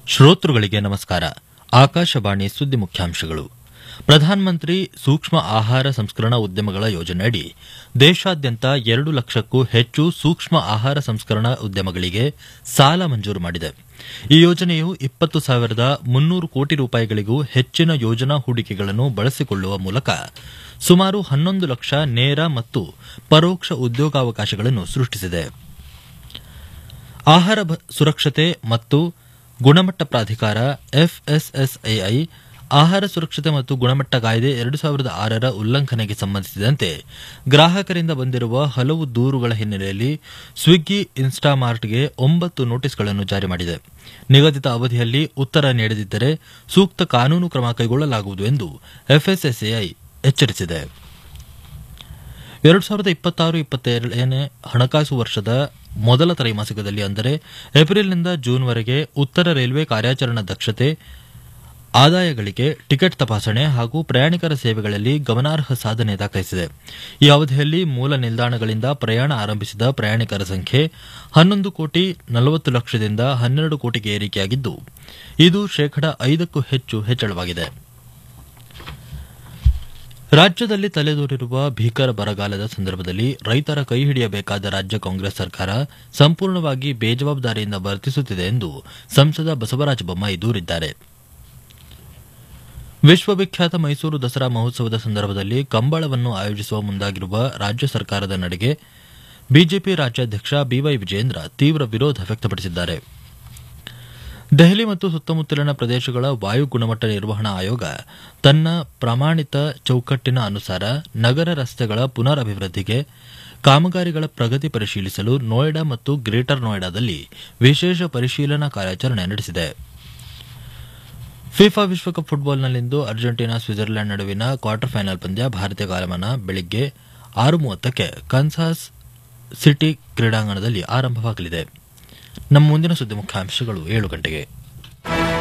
ಶ್ರೋತೃಗಳಿಗೆ ನಮಸ್ಕಾರ ಆಕಾಶವಾಣಿ ಸುದ್ದಿ ಮುಖ್ಯಾಂಶಗಳು ಪ್ರಧಾನಮಂತ್ರಿ ಸೂಕ್ಷ್ಮ ಆಹಾರ ಸಂಸ್ಕರಣಾ ಉದ್ಯಮಗಳ ಯೋಜನೆಯಡಿ ದೇಶಾದ್ಯಂತ ಎರಡು ಲಕ್ಷಕ್ಕೂ ಹೆಚ್ಚು ಸೂಕ್ಷ್ಮ ಆಹಾರ ಸಂಸ್ಕರಣಾ ಉದ್ಯಮಗಳಿಗೆ ಸಾಲ ಮಂಜೂರು ಮಾಡಿದೆ ಈ ಯೋಜನೆಯು ಇಪ್ಪತ್ತು ಸಾವಿರದ ಮುನ್ನೂರು ಕೋಟಿ ರೂಪಾಯಿಗಳಿಗೂ ಹೆಚ್ಚಿನ ಯೋಜನಾ ಹೂಡಿಕೆಗಳನ್ನು ಬಳಸಿಕೊಳ್ಳುವ ಮೂಲಕ ಸುಮಾರು ಹನ್ನೊಂದು ಲಕ್ಷ ನೇರ ಮತ್ತು ಪರೋಕ್ಷ ಉದ್ಯೋಗಾವಕಾಶಗಳನ್ನು ಸೃಷ್ಟಿಸಿದೆ ಆಹಾರ ಭ- ಸುರಕ್ಷತೆ ಮತ್ತು ಗುಣಮಟ್ಟ ಪ್ರಾಧಿಕಾರ ಎಫ್ಎಸ್ಎಸ್ಎಐ ಆಹಾರ ಸುರಕ್ಷತೆ ಮತ್ತು ಗುಣಮಟ್ಟ ಕಾಯ್ದೆ ಎರಡು ಸಾವಿರದ ಆರರ ಉಲ್ಲಂಘನೆಗೆ ಸಂಬಂಧಿಸಿದಂತೆ ಗ್ರಾಹಕರಿಂದ ಬಂದಿರುವ ಹಲವು ದೂರುಗಳ ಹಿನ್ನೆಲೆಯಲ್ಲಿ ಸ್ವಿಗ್ಗಿ ಇನ್ಸ್ಟಾಮಾರ್ಟ್ಗೆ ಒಂಬತ್ತು ನೋಟಿಸ್ಗಳನ್ನು ಜಾರಿ ಮಾಡಿದೆ ನಿಗದಿತ ಅವಧಿಯಲ್ಲಿ ಉತ್ತರ ನೀಡದಿದ್ದರೆ ಸೂಕ್ತ ಕಾನೂನು ಕ್ರಮ ಕೈಗೊಳ್ಳಲಾಗುವುದು ಎಂದು ಎಫ್ಎಸ್ಎಸ್ಎಐ ಎಚ್ಚರಿಸಿದೆ ಎರಡು ಸಾವಿರದ ಇಪ್ಪತ್ತಾರು ಇಪ್ಪತ್ತೇಳನೇ ಹಣಕಾಸು ವರ್ಷದ ಮೊದಲ ತ್ರೈಮಾಸಿಕದಲ್ಲಿ ಅಂದರೆ ಏಪ್ರಿಲ್ನಿಂದ ಜೂನ್ವರೆಗೆ ಉತ್ತರ ರೈಲ್ವೆ ಕಾರ್ಯಾಚರಣಾ ದಕ್ಷತೆ ಆದಾಯ ಗಳಿಕೆ ಟಿಕೆಟ್ ತಪಾಸಣೆ ಹಾಗೂ ಪ್ರಯಾಣಿಕರ ಸೇವೆಗಳಲ್ಲಿ ಗಮನಾರ್ಹ ಸಾಧನೆ ದಾಖಲಿಸಿದೆ ಈ ಅವಧಿಯಲ್ಲಿ ಮೂಲ ನಿಲ್ದಾಣಗಳಿಂದ ಪ್ರಯಾಣ ಆರಂಭಿಸಿದ ಪ್ರಯಾಣಿಕರ ಸಂಖ್ಯೆ ಹನ್ನೊಂದು ಕೋಟಿ ನಲವತ್ತು ಲಕ್ಷದಿಂದ ಹನ್ನೆರಡು ಕೋಟಿಗೆ ಏರಿಕೆಯಾಗಿದ್ದು ಇದು ಶೇಕಡಾ ಐದಕ್ಕೂ ಹೆಚ್ಚು ಹೆಚ್ಚಳವಾಗಿದೆ ರಾಜ್ಯದಲ್ಲಿ ತಲೆದೋರಿರುವ ಭೀಕರ ಬರಗಾಲದ ಸಂದರ್ಭದಲ್ಲಿ ರೈತರ ಕೈ ಹಿಡಿಯಬೇಕಾದ ರಾಜ್ಯ ಕಾಂಗ್ರೆಸ್ ಸರ್ಕಾರ ಸಂಪೂರ್ಣವಾಗಿ ಬೇಜವಾಬ್ದಾರಿಯಿಂದ ವರ್ತಿಸುತ್ತಿದೆ ಎಂದು ಸಂಸದ ಬಸವರಾಜ ಬೊಮ್ಮಾಯಿ ದೂರಿದ್ದಾರೆ ವಿಶ್ವವಿಖ್ಯಾತ ಮೈಸೂರು ದಸರಾ ಮಹೋತ್ಸವದ ಸಂದರ್ಭದಲ್ಲಿ ಕಂಬಳವನ್ನು ಆಯೋಜಿಸುವ ಮುಂದಾಗಿರುವ ರಾಜ್ಯ ಸರ್ಕಾರದ ನಡೆಗೆ ಬಿಜೆಪಿ ರಾಜ್ಯಾಧ್ಯಕ್ಷ ಬಿವೈ ವಿಜೇಂದ್ರ ತೀವ್ರ ವಿರೋಧ ವ್ಯಕ್ತಪಡಿಸಿದ್ದಾರೆ ದೆಹಲಿ ಮತ್ತು ಸುತ್ತಮುತ್ತಲಿನ ಪ್ರದೇಶಗಳ ವಾಯು ಗುಣಮಟ್ಟ ನಿರ್ವಹಣಾ ಆಯೋಗ ತನ್ನ ಪ್ರಮಾಣಿತ ಚೌಕಟ್ಟಿನ ಅನುಸಾರ ನಗರ ರಸ್ತೆಗಳ ಪುನರ್ ಅಭಿವೃದ್ಧಿಗೆ ಕಾಮಗಾರಿಗಳ ಪ್ರಗತಿ ಪರಿಶೀಲಿಸಲು ನೋಯ್ಡಾ ಮತ್ತು ಗ್ರೇಟರ್ ನೋಯ್ಡಾದಲ್ಲಿ ವಿಶೇಷ ಪರಿಶೀಲನಾ ಕಾರ್ಯಾಚರಣೆ ನಡೆಸಿದೆ ಫಿಫಾ ವಿಶ್ವಕಪ್ ಫುಟ್ಬಾಲ್ನಲ್ಲಿಂದು ಅರ್ಜೆಂಟೀನಾ ಸ್ವಿಟ್ಜರ್ಲೆಂಡ್ ನಡುವಿನ ಕ್ವಾರ್ಟರ್ ಫೈನಲ್ ಪಂದ್ಯ ಭಾರತೀಯ ಕಾಲಮಾನ ಬೆಳಿಗ್ಗೆ ಆರು ಮೂವತ್ತಕ್ಕೆ ಕನ್ಸಾಸ್ ಸಿಟಿ ಕ್ರೀಡಾಂಗಣದಲ್ಲಿ ಆರಂಭವಾಗಲಿದೆ ನಮ್ಮ ಮುಂದಿನ ಸುದ್ದಿ ಮುಖ್ಯಾಂಶಗಳು ಏಳು ಗಂಟೆಗೆ